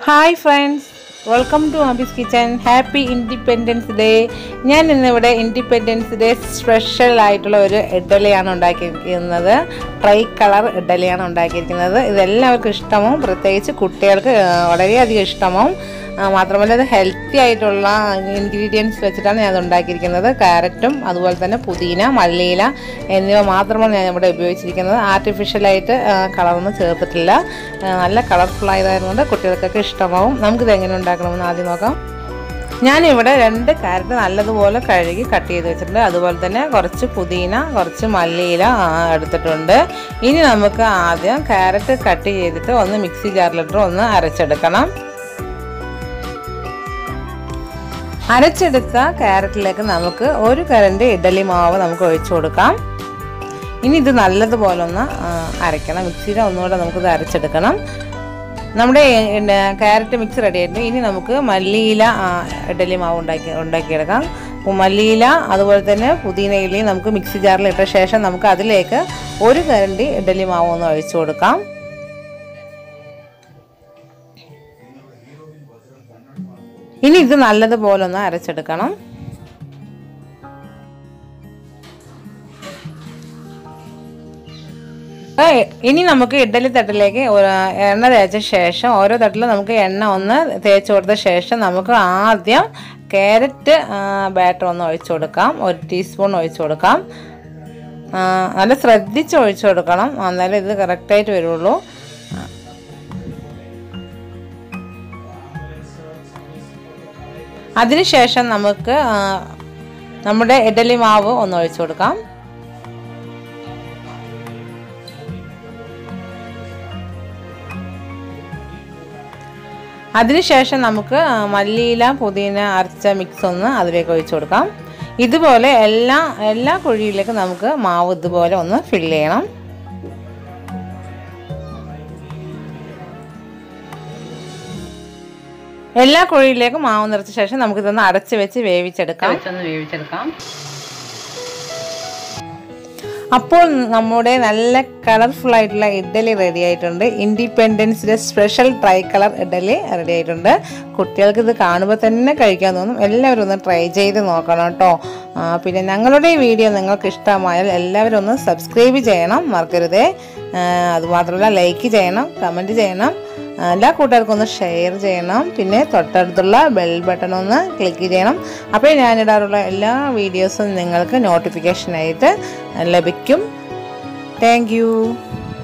hi friends welcome to Abi's kitchen happy independence day ഞാൻ ഇന്നിവിടെ independence day special ആയിട്ടുള്ള ഒരു ഇഡ്ഡലിയാണ് ഉണ്ടാക്കിയിരിക്കുന്നത് ട്രൈ കളർ ഇഡ്ഡലിയാണ് ഉണ്ടാക്കിയിരിക്കുന്നത് ഇതെല്ലാവർക്കും ഇഷ്ടമാവും പ്രത്യേകിച്ച് കുട്ടികൾക്ക് ആ, വളരെയധികം ഇഷ്ടമാവും ആ, മാത്രമല്ല ഇത് ഹെൽത്തി ആയിട്ടുള്ള ഇൻഗ്രീഡിയൻസ് വെച്ചിട്ടാണ് ഞാൻ അത് ഉണ്ടാക്കിയിരിക്കുന്നത് ക്യാരറ്റും അതുപോലെ തന്നെ പുതിന മല്ലിയില എന്നിവ മാത്രമാണ് ഞാൻ ഇവിടെ ഉപയോഗിച്ചിരിക്കുന്നത് ആർട്ടിഫിഷ്യലായിട്ട് കളറൊന്നും ചേർത്തിട്ടില്ല ആ, നല്ല കളർഫുൾ ആയതായതുകൊണ്ട് കുട്ടികൾക്കൊക്കെ ഇഷ്ടമാവും നമുക്കിത് എങ്ങനെ ഉണ്ടാക്കണമെന്ന് ആദ്യം നോക്കാം ഞാനിവിടെ രണ്ട് ക്യാരറ്റ് നല്ലതുപോലെ കഴുകി കട്ട് ചെയ്ത് വെച്ചിട്ടുണ്ട് അതുപോലെ തന്നെ കുറച്ച് പുതിന കുറച്ച് മല്ലിയില ആ, എടുത്തിട്ടുണ്ട് ഇനി നമുക്ക് ആദ്യം ക്യാരറ്റ് കട്ട് ചെയ്തിട്ട് ഒന്ന് മിക്സി ജാറിലിട്ട് ഒന്ന് അരച്ചെടുക്കണം അരച്ചെടുത്ത ക്യാരറ്റിലേക്ക് നമുക്ക് ഒരു കരണ്ട് ഇഡലി മാവ് നമുക്ക് ഒഴിച്ചു കൊടുക്കാം ഇനി ഇത് നല്ലതുപോലെ ഒന്ന് ആ, അരയ്ക്കണം മിക്സിയിൽ ഒന്നുകൂടെ നമുക്കിത് അരച്ചെടുക്കണം നമ്മുടെ പിന്നെ ക്യാരറ്റ് മിക്സ് റെഡി ആയിട്ടുണ്ട് ഇനി നമുക്ക് മല്ലിയില ആ, ഇഡലി മാവ് ഉണ്ടാക്കി ഉണ്ടാക്കിയെടുക്കാം ഉം, മല്ലിയില അതുപോലെ തന്നെ പുതിന ഇലയും നമുക്ക് മിക്സി ജാറിൽ ഇട്ട ശേഷം നമുക്ക് അതിലേക്ക് ഒരു കരണ്ടി ഇഡലി മാവ് ഒന്ന് ഒഴിച്ചു കൊടുക്കാം ഇനി ഇത് നല്ലതുപോലെ ഒന്ന് അരച്ചെടുക്കണം ആ, ഇനി നമുക്ക് ഇഡ്ഡലി തട്ടിലേക്ക് ഒരു എണ്ണ തേച്ച ശേഷം ഓരോ തട്ടിലും നമുക്ക് എണ്ണ ഒന്ന് തേച്ച് കൊടുത്ത ശേഷം നമുക്ക് ആദ്യം ക്യാരറ്റ് ബാറ്റർ ഒന്ന് ഒഴിച്ചു കൊടുക്കാം ഒരു ടീസ്പൂൺ ഒഴിച്ചു കൊടുക്കാം ആ, നല്ല ശ്രദ്ധിച്ച് ഒഴിച്ചു കൊടുക്കണം എന്നാലേ ഇത് കറക്റ്റായിട്ട് വരുള്ളൂ അതിനുശേഷം നമുക്ക് ആ, നമ്മുടെ ഇഡലി മാവ് ഒന്ന് ഒഴിച്ചു കൊടുക്കാം അതിനുശേഷം നമുക്ക് ആ, മല്ലിയില പുതിന അരച്ച മിക്സ് ഒന്ന് അതിലേക്ക് ഒഴിച്ചു കൊടുക്കാം ഇതുപോലെ എല്ലാ എല്ലാ കുഴിയിലേക്കും നമുക്ക് മാവ് ഇതുപോലെ ഒന്ന് ഫില്ല് ചെയ്യണം എല്ലാ കുഴിയിലേക്കും മാവ് നിറച്ച ശേഷം നമുക്കിതൊന്ന് അടച്ച് വെച്ച് വേവിച്ചെടുക്കാം വേവിച്ചെടുക്കാം അപ്പോൾ നമ്മുടെ നല്ല കളർഫുൾ ആയിട്ടുള്ള ഇഡ്ഡലി റെഡി ആയിട്ടുണ്ട് independence day special tricolour idli ready ആയിട്ടുണ്ട് കുട്ടികൾക്ക് ഇത് കാണുമ്പോൾ തന്നെ കഴിക്കാൻ തോന്നും എല്ലാവരും ഒന്ന് ട്രൈ ചെയ്ത് നോക്കണം കേട്ടോ ആ, പിന്നെ ഞങ്ങളുടെ ഈ വീഡിയോ നിങ്ങൾക്ക് ഇഷ്ടമായാൽ എല്ലാവരും ഒന്ന് സബ്സ്ക്രൈബ് ചെയ്യണം മറക്കരുതേ ആ, അതുമാത്രമല്ല ലൈക്ക് ചെയ്യണം കമൻറ്റ് ചെയ്യണം ആ, എല്ലാ കൂട്ടുകാർക്കും ഒന്ന് ഷെയർ ചെയ്യണം പിന്നെ തൊട്ടടുത്തുള്ള ബെൽ ബട്ടൺ ഒന്ന് ക്ലിക്ക് ചെയ്യണം അപ്പോൾ ഞാനിടാറുള്ള എല്ലാ വീഡിയോസും നിങ്ങൾക്ക് നോട്ടിഫിക്കേഷനായിട്ട് ലഭിക്കും താങ്ക്